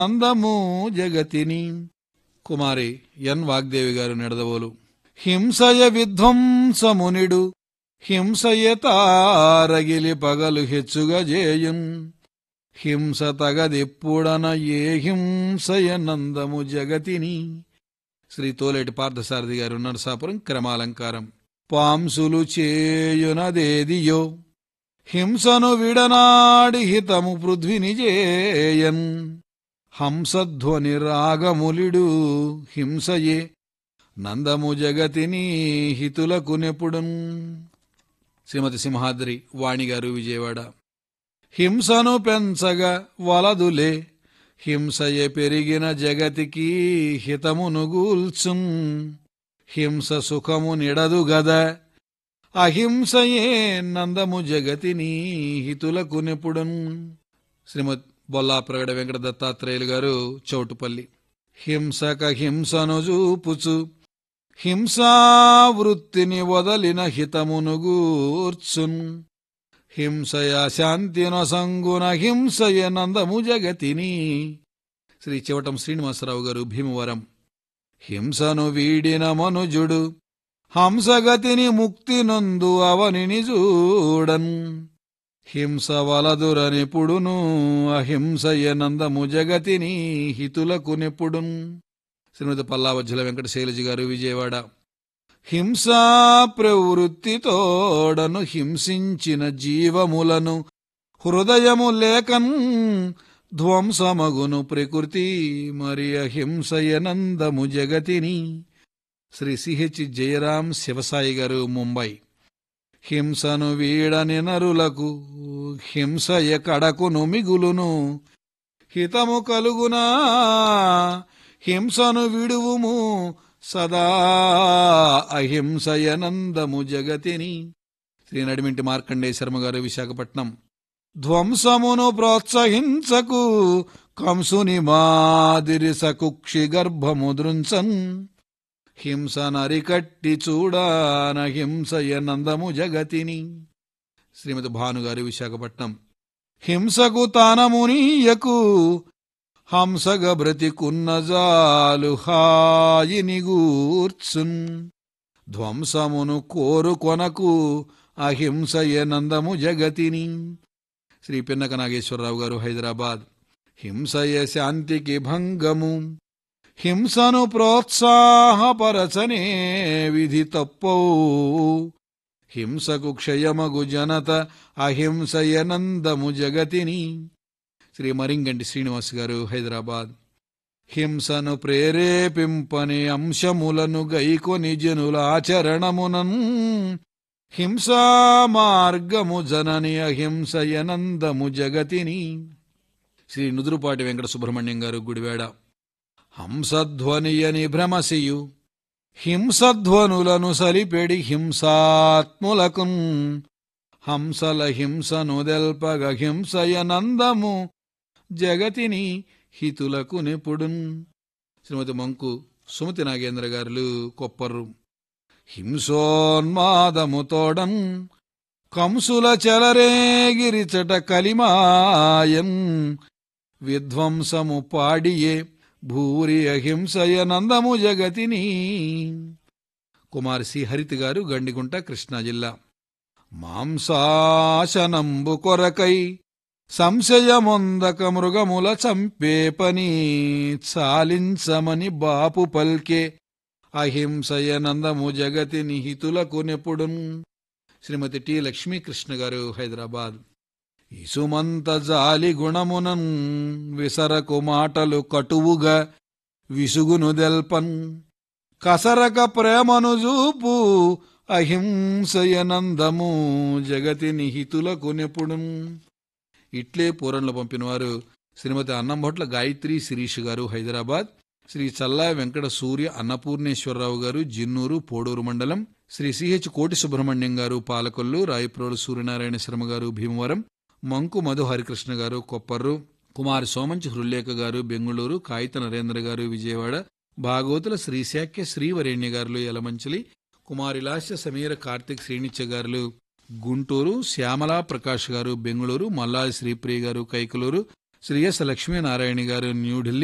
అందము జగతిని కుమారి ఎన్ వాగ్దేవి గారు నెడదవోలు హింసయ విధ్వంసమునిడు హింసయ తారగిలి పగలు హెచ్చుగా జేయున్ హింస తగదెప్పుడన ఏ హింసయ నందము జగతిని శ్రీ తోలేటి పార్థసారథి గారు నరసాపురం క్రమాలంకారం పాంసులు చేయునదేదియో హింసను విడనాడి హితము పృథ్విని జేయన్ హంసధ్వని రాగములిడు హింసయే నందము జగతిని హితులకు నెప్పుడున్ శ్రీమతి సింహాద్రి వాణిగారు విజయవాడ హింసను పెంచగా వలదులే హింసయే పెరిగిన జగతికి హితమును గూల్చున్ హింస సుఖము నిడదు గద అహింసయే నందము జగతిని హితులకు నెప్పుడున్ శ్రీమద్ బొల్లా ప్రగడ వెంకట దత్తాత్రేయులు గారు చౌటుపల్లి హింసక హింసను చూపుచు హింసా వృత్తిని వదలిన హితమును గూర్చున్ హింసయ శాంతినొసంగున హింసయ నందము జగతిని శ్రీ చివటం శ్రీనివాసరావు గారు భీమవరం హింసను వీడిన మనుజుడు హంసగతిని ముక్తి నందు అవనిని చూడన్ హింస వలదురనిపుడును అహింసయ నందము జగతిని హితులకు నెప్పుడున్ శ్రీమతి పల్లావజ్జుల వెంకట శైలజి గారు విజయవాడ హింసా ప్రవృత్తితోడను హింసించిన జీవములను హృదయము లేకన్ ధ్వంసమగును ప్రకృతి మరి అహింసయనందము జగతిని శ్రీ సిహెచ్ జయరాం శివసాయి గారు ముంబై హింసను వీడని నరులకు హింసయ కడకును మిగులును హితము కలుగునా హింసను విడువుము సదా అహింసయనందము జగతిని శ్రీ నడిమింటి మార్కండే శర్మ గారు విశాఖపట్నం ధ్వంసమును ప్రోత్సహించకు కంసుని మాదిరి సకుక్షి గర్భము దృంచన్ హింస నరికట్టి చూడాన హింసయ నందము జగతిని శ్రీమతి భానుగారి విశాఖపట్నం హింసకు తానమునీయకు హంసగ బ్రతికున్న జాలు హాయిని గూర్చున్ ధ్వంసమును కోరుకొనకు అహింసయ నందము జగతిని శ్రీ పిన్నక నాగేశ్వరరావు గారు హైదరాబాద్ హింసయ శాంతికి భంగము హింసను ప్రోత్సాహపరచనే విధి తప్పో హింసకు క్షయమగు జనత అహింసయనందము జగతిని శ్రీ మరింగంటి శ్రీనివాస్ గారు హైదరాబాద్ హింసను ప్రేరేపింపని అంశములను గైకొని జనుల ఆచరణమునన్ హింసా మార్గము జనని అహింసయనందము జగతిని శ్రీ నుదురుపాటి వెంకట సుబ్రహ్మణ్యం గారు గుడివాడ హంసధ్వనియని భ్రమసియు హింసధ్వనులను సలిపెడి హింసాత్ములకున్ హంసల హింసను దెల్పగ హింసయనందము జగతిని హితులకు నిపుడున్ శ్రీమతి మంకు సుమతి నాగేంద్ర గారులు కొప్పర్రు హింసోన్మాదముతోడన్ కంసుల చెలరేగిరిచట కలిమాయన్ విధ్వంసము పాడియే భూరి అహింసయ నందము జగతిని కుమారి సి హరిత గారు గండిగుంట కృష్ణా జిల్లా మాంసాశనంబు కొరకై సంశయమొందక మృగముల చంపే పని చాలించమని బాపు పల్కే అహింసయ నందము జగతిని హితులకు నెప్పుడున్ శ్రీమతి టి లక్ష్మీకృష్ణ గారు హైదరాబాద్ ఇసుమంత జాలి గుణమునన్ విసరకు మాటలు కటువుగా విసుగును దెల్పన్ కసరక ప్రేమను చూపు అహింసయనందము జగతిని హితులకు నెప్పుడున్ ఇట్లే పూరంలో పంపినవారు శ్రీమతి అన్నంభొట్ల గాయత్రి శిరీష్ గారు హైదరాబాద్ శ్రీ చల్లా వెంకట సూర్య అన్నపూర్ణేశ్వరరావు గారు జిన్నూరు పోడూరు మండలం శ్రీ సిహెచ్ కోటి సుబ్రహ్మణ్యం గారు పాలకొల్లు రాయప్రోలు సూర్యనారాయణ శర్మ గారు భీమవరం మంకు మధు హరికృష్ణ గారు కొప్పర్రు కుమారి సోమంచి హృల్లేఖ గారు బెంగుళూరు కాగిత నరేంద్ర గారు విజయవాడ భాగవతుల శ్రీశాఖ్య శ్రీవరేణ్య గారులు యలమంచిలి కుమారి లాస్య సమీర కార్తిక్ శ్రీనిత్య గారులు గుంటూరు శ్యామలా ప్రకాష్ గారు బెంగుళూరు మల్లాది శ్రీప్రియ గారు కైకలూరు శ్రీ ఎస్ లక్ష్మీనారాయణ గారు న్యూఢిల్లీ